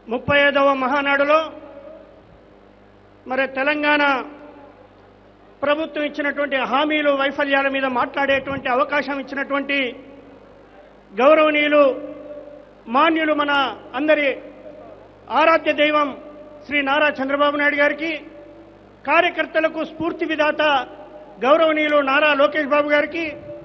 ముప్పై ఐదవ మహానాడులో మరి తెలంగాణ ప్రభుత్వం ఇచ్చినటువంటి హామీలు వైఫల్యాల మీద మాట్లాడేటువంటి అవకాశం ఇచ్చినటువంటి గౌరవనీయులు మాన్యులు మన అందరి ఆరాధ్య దైవం శ్రీ నారా చంద్రబాబు నాయుడు గారికి కార్యకర్తలకు స్ఫూర్తి విధాత గౌరవనీయులు నారా లోకేష్ బాబు గారికి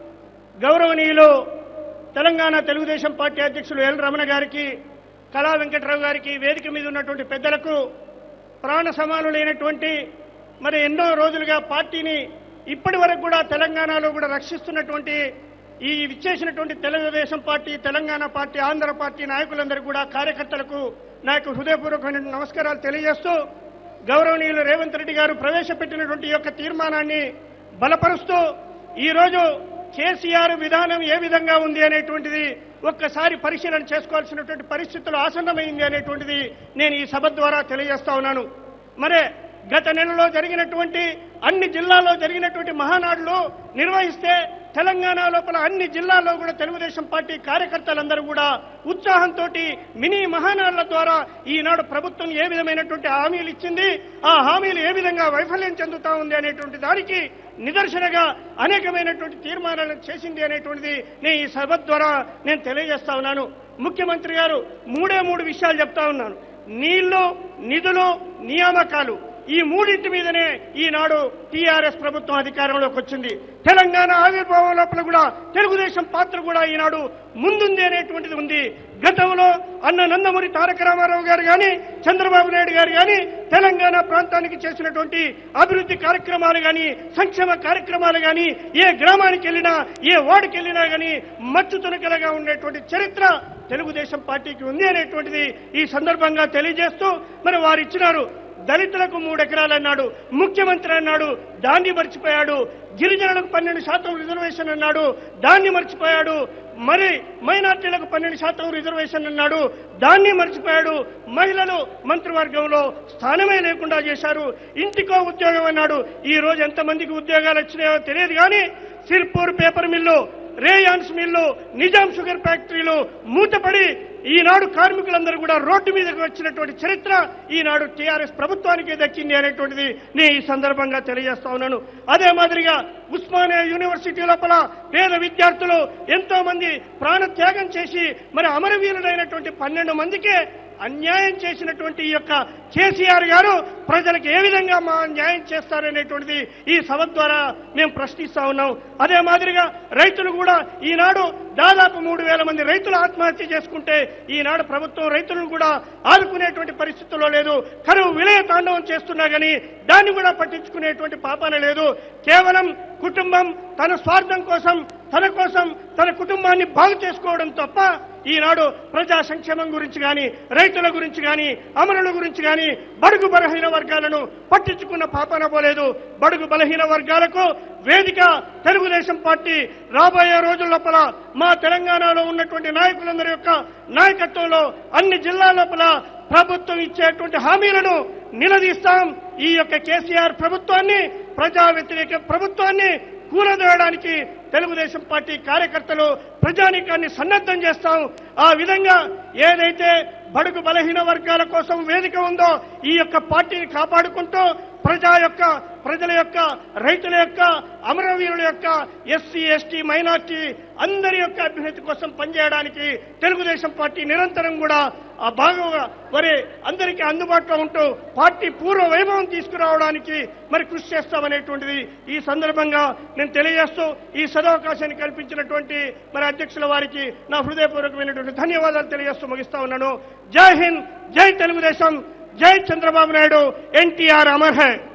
గౌరవనీయులు తెలంగాణ తెలుగుదేశం పార్టీ అధ్యక్షులు ఎల్ రమణ గారికి కళా వెంకట్రావు గారికి వేదిక మీద ఉన్నటువంటి పెద్దలకు ప్రాణ సమానులైనటువంటి మరి ఎన్నో రోజులుగా పార్టీని ఇప్పటి వరకు కూడా తెలంగాణలో కూడా రక్షిస్తున్నటువంటి ఈ విచ్చేసినటువంటి Telugu Desam party Telangana party Andhra party నాయకులందరూ కూడా కార్యకర్తలకు నా యొక్క హృదయపూర్వకమైన నమస్కారాలు తెలియజేస్తూ గౌరవనీయులు రేవంత్ రెడ్డి గారు ప్రవేశపెట్టినటువంటి ఈ యొక్క తీర్మానాన్ని బలపరుస్తూ ఈరోజు కేసీఆర్ విధానం ఏ విధంగా ఉంది అనేటువంటిది ఒక్కసారి పరిశీలన చేసుకోవాల్సినటువంటి పరిస్థితులు ఆసన్నమైంది అనేటువంటిది నేను ఈ సభ ద్వారా తెలియజేస్తా ఉన్నాను మరే గత నెలలో జరిగినటువంటి అన్ని జిల్లాల్లో జరిగినటువంటి మహానాడులు నిర్వహిస్తే తెలంగాణ లోపల అన్ని జిల్లాల్లో కూడా తెలుగుదేశం పార్టీ కార్యకర్తలందరూ కూడా ఉత్సాహంతో మినీ మహానాడుల ద్వారా ఈనాడు ప్రభుత్వం ఏ విధమైనటువంటి హామీలు ఇచ్చింది ఆ హామీలు ఏ విధంగా వైఫల్యం చెందుతా ఉంది అనేటువంటి దానికి నిదర్శనగా అనేకమైనటువంటి తీర్మానాలను చేసింది అనేటువంటిది నేను ఈ సభ ద్వారా నేను తెలియజేస్తా ఉన్నాను ముఖ్యమంత్రి గారు మూడే మూడు విషయాలు చెప్తా ఉన్నాను నీళ్లు నిధులు నియామకాలు ఈ మూడింటి మీదనే ఈనాడు టీఆర్ఎస్ ప్రభుత్వం అధికారంలోకి వచ్చింది తెలంగాణ ఆవిర్భావం లోపల కూడా తెలుగుదేశం పాత్ర కూడా ఈనాడు ముందుంది అనేటువంటిది ఉంది గతంలో అన్న నందమూరి తారక రామారావు గారు కానీ చంద్రబాబు నాయుడు గారు కానీ తెలంగాణ ప్రాంతానికి చేసినటువంటి అభివృద్ధి కార్యక్రమాలు కానీ సంక్షేమ కార్యక్రమాలు కానీ ఏ గ్రామానికి వెళ్ళినా ఏ వార్డుకి వెళ్ళినా కానీ మచ్చు తునకలుగా ఉండేటువంటి చరిత్ర తెలుగుదేశం పార్టీకి ఉంది అనేటువంటిది ఈ సందర్భంగా తెలియజేస్తూ మరి వారు ఇచ్చినారు దళితులకు మూడు ఎకరాలు అన్నాడు ముఖ్యమంత్రి అన్నాడు దాన్ని మర్చిపోయాడు గిరిజనులకు పన్నెండు శాతం రిజర్వేషన్ అన్నాడు దాన్ని మర్చిపోయాడు మరి మైనార్టీలకు పన్నెండు శాతం రిజర్వేషన్ అన్నాడు దాన్ని మర్చిపోయాడు మహిళలు మంత్రివర్గంలో స్థానమే లేకుండా చేశారు ఇంటికో ఉద్యోగం అన్నాడు ఈ రోజు ఎంతమందికి ఉద్యోగాలు వచ్చినాయో తెలియదు కానీ Sirpur paper mill rayons mill Nizam sugar ఫ్యాక్టరీలు మూతపడి ఈనాడు కార్మికులందరూ కూడా రోడ్డు మీదకి వచ్చినటువంటి చరిత్ర ఈనాడు టీఆర్ఎస్ ప్రభుత్వానికే దక్కింది అనేటువంటిది నేను ఈ సందర్భంగా తెలియజేస్తా ఉన్నాను అదే మాదిరిగా ఉస్మానియా యూనివర్సిటీ లోపల పేద విద్యార్థులు ఎంతో మంది ప్రాణ త్యాగం చేసి మరి అమరవీరులైనటువంటి పన్నెండు మందికే అన్యాయం చేసినటువంటి ఈ యొక్క కేసీఆర్ గారు ప్రజలకు ఏ విధంగా మా న్యాయం చేస్తారనేటువంటిది ఈ సభ ద్వారా మేము ప్రశ్నిస్తా ఉన్నాం అదే మాదిరిగా రైతులు కూడా ఈనాడు దాదాపు మూడు వేల మంది రైతులు ఆత్మహత్య చేసుకుంటే ఈనాడు ప్రభుత్వం రైతులను కూడా ఆదుకునేటువంటి పరిస్థితుల్లో లేదు కరువు విలయ తాండవం చేస్తున్నా కానీ దాన్ని కూడా పట్టించుకునేటువంటి పాపాన లేదు కేవలం కుటుంబం తన స్వార్థం కోసం తన కోసం తన కుటుంబాన్ని బాగు చేసుకోవడం తప్ప ఈనాడు ప్రజా సంక్షేమం గురించి కానీ రైతుల గురించి కానీ అమరుల గురించి కానీ బడుగు బలహీన వర్గాలను పట్టించుకున్న పాపన పోలేదు బడుగు బలహీన వర్గాలకు వేదిక తెలుగుదేశం పార్టీ రాబోయే రోజుల లోపల మా తెలంగాణలో ఉన్నటువంటి నాయకులందరి యొక్క నాయకత్వంలో అన్ని జిల్లాల లోపల ప్రభుత్వం ఇచ్చేటువంటి హామీలను నిలదీస్తాం ఈ యొక్క కేసీఆర్ ప్రభుత్వాన్ని ప్రజా వ్యతిరేక ప్రభుత్వాన్ని కూలదోయడానికి తెలుగుదేశం పార్టీ కార్యకర్తలు ప్రజానీకాన్ని సన్నద్ధం చేస్తాం ఆ విధంగా ఏదైతే బడుగు బలహీన వర్గాల కోసం వేదిక ఉందో ఈ యొక్క పార్టీని కాపాడుకుంటూ ప్రజా యొక్క ప్రజల యొక్క రైతుల యొక్క అమరవీరుల యొక్క ఎస్సీ ఎస్టీ మైనార్టీ అందరి యొక్క అభ్యున్నతి కోసం పనిచేయడానికి తెలుగుదేశం పార్టీ నిరంతరం కూడా ఆ భాగంగా మరి అందరికీ అందుబాటులో ఉంటూ పార్టీ పూర్వ వైభవం తీసుకురావడానికి మరి కృషి చేస్తామనేటువంటిది ఈ సందర్భంగా నేను తెలియజేస్తూ ఈ సదవకాశాన్ని కల్పించినటువంటి మరి అధ్యక్షుల వారికి నా హృదయపూర్వకమైనటువంటి ధన్యవాదాలు తెలియజేస్తూ ముగిస్తా ఉన్నాను జై హింద్ జై తెలుగుదేశం జై చంద్రబాబు నాయుడు ఎన్టీఆర్ అమర్ హై